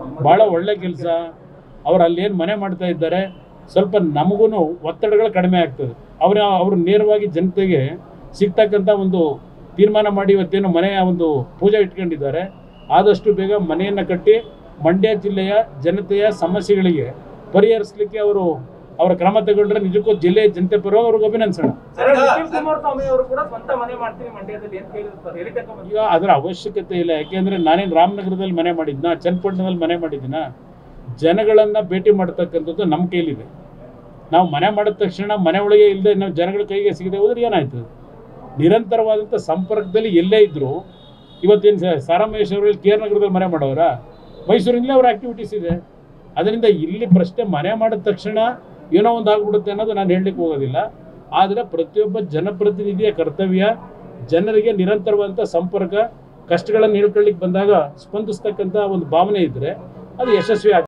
ಭಾಳ ಒಳ್ಳೆ ಕೆಲಸ ಅವ್ರು ಅಲ್ಲೇನು ಮನೆ ಮಾಡ್ತಾ ಇದ್ದಾರೆ ಸ್ವಲ್ಪ ನಮಗೂ ಒತ್ತಡಗಳು ಕಡಿಮೆ ಆಗ್ತದೆ ಅವ್ರ ಅವರು ನೇರವಾಗಿ ಜನತೆಗೆ ಸಿಗ್ತಕ್ಕಂಥ ಒಂದು ತೀರ್ಮಾನ ಮಾಡಿ ಇವತ್ತೇನು ಮನೆಯ ಒಂದು ಪೂಜೆ ಇಟ್ಕೊಂಡಿದ್ದಾರೆ ಆದಷ್ಟು ಬೇಗ ಮನೆಯನ್ನು ಕಟ್ಟಿ ಮಂಡ್ಯ ಜಿಲ್ಲೆಯ ಜನತೆಯ ಸಮಸ್ಯೆಗಳಿಗೆ ಪರಿಹರಿಸಲಿಕ್ಕೆ ಅವರು ಅವರ ಕ್ರಮ ತಗೊಂಡ್ರೆ ನಿಜಕ್ಕೂ ಜಿಲ್ಲೆಯ ಜನತೆ ಪರವಾಗಿ ಅವ್ರಿಗೆ ಅಭಿನಂದಿಸೋಣ ಸರ್, ನಿಖಿಲ್ ಕುಮಾರಸ್ವಾಮಿ ಅವರು ಕೂಡ ಸ್ವಂತ ಮನೆ ಮಾಡ್ತೀನಿ ಮಂಡ್ಯದಲ್ಲಿ ಅಂತ ಹೇಳಿರ್ತಾರೆ ಎಲ್ಲಿ ತನಕ ಬಂದಿದೆ? ಈಗ ಅದರ ಅವಶ್ಯಕತೆ ಇಲ್ಲ ಯಾಕೆಂದ್ರೆ ನಾನೇನು ರಾಮನಗರದಲ್ಲಿ ಮನೆ ಮಾಡಿದ್ನ ಚನ್ನಪಟ್ಟಣದಲ್ಲಿ ಮನೆ ಮಾಡಿದ್ದೀನ ಜನಗಳನ್ನ ಭೇಟಿ ಮಾಡ್ತಕ್ಕಂಥದ್ದು ನಮ್ಮ ಕೈಲಿದೆ ನಾವು ಮನೆ ಮಾಡಿದ ತಕ್ಷಣ ಮನೆ ಒಳಗೆ ಇಲ್ಲದೆ ನಾವು ಜನಗಳ ಕೈಗೆ ಸಿಗದೆ ಹೋದ್ರೆ ಏನಾಯ್ತು ನಿರಂತರವಾದಂಥ ಸಂಪರ್ಕದಲ್ಲಿ ಎಲ್ಲೇ ಇದ್ರು ಇವತ್ತೇನು ಸಾರಾಮಹೇಶ್ ಅವರು ಕೆ ಆರ್ ನಗರದಲ್ಲಿ ಮನೆ ಮಾಡೋರ ಮೈಸೂರಿನಲ್ಲೇ ಅವ್ರ ಆಕ್ಟಿವಿಟೀಸ್ ಇದೆ ಅದರಿಂದ ಇಲ್ಲಿ ಪ್ರಶ್ನೆ ಮನೆ ಮಾಡಿದ ತಕ್ಷಣ ಏನೋ ಒಂದು ಆಗ್ಬಿಡುತ್ತೆ ಅನ್ನೋದು ನಾನು ಹೇಳಲಿಕ್ಕೆ ಹೋಗೋದಿಲ್ಲ ಆದರೆ ಪ್ರತಿಯೊಬ್ಬ ಜನಪ್ರತಿನಿಧಿಯ ಕರ್ತವ್ಯ ಜನರಿಗೆ ನಿರಂತರವಾದಂಥ ಸಂಪರ್ಕ ಕಷ್ಟಗಳನ್ನು ಹೇಳ್ಕೊಳ್ಳಿಕ್ಕೆ ಬಂದಾಗ ಸ್ಪಂದಿಸ್ತಕ್ಕಂಥ ಒಂದು ಭಾವನೆ ಇದ್ದರೆ ಅದು ಯಶಸ್ವಿ ಆಗ್ತದೆ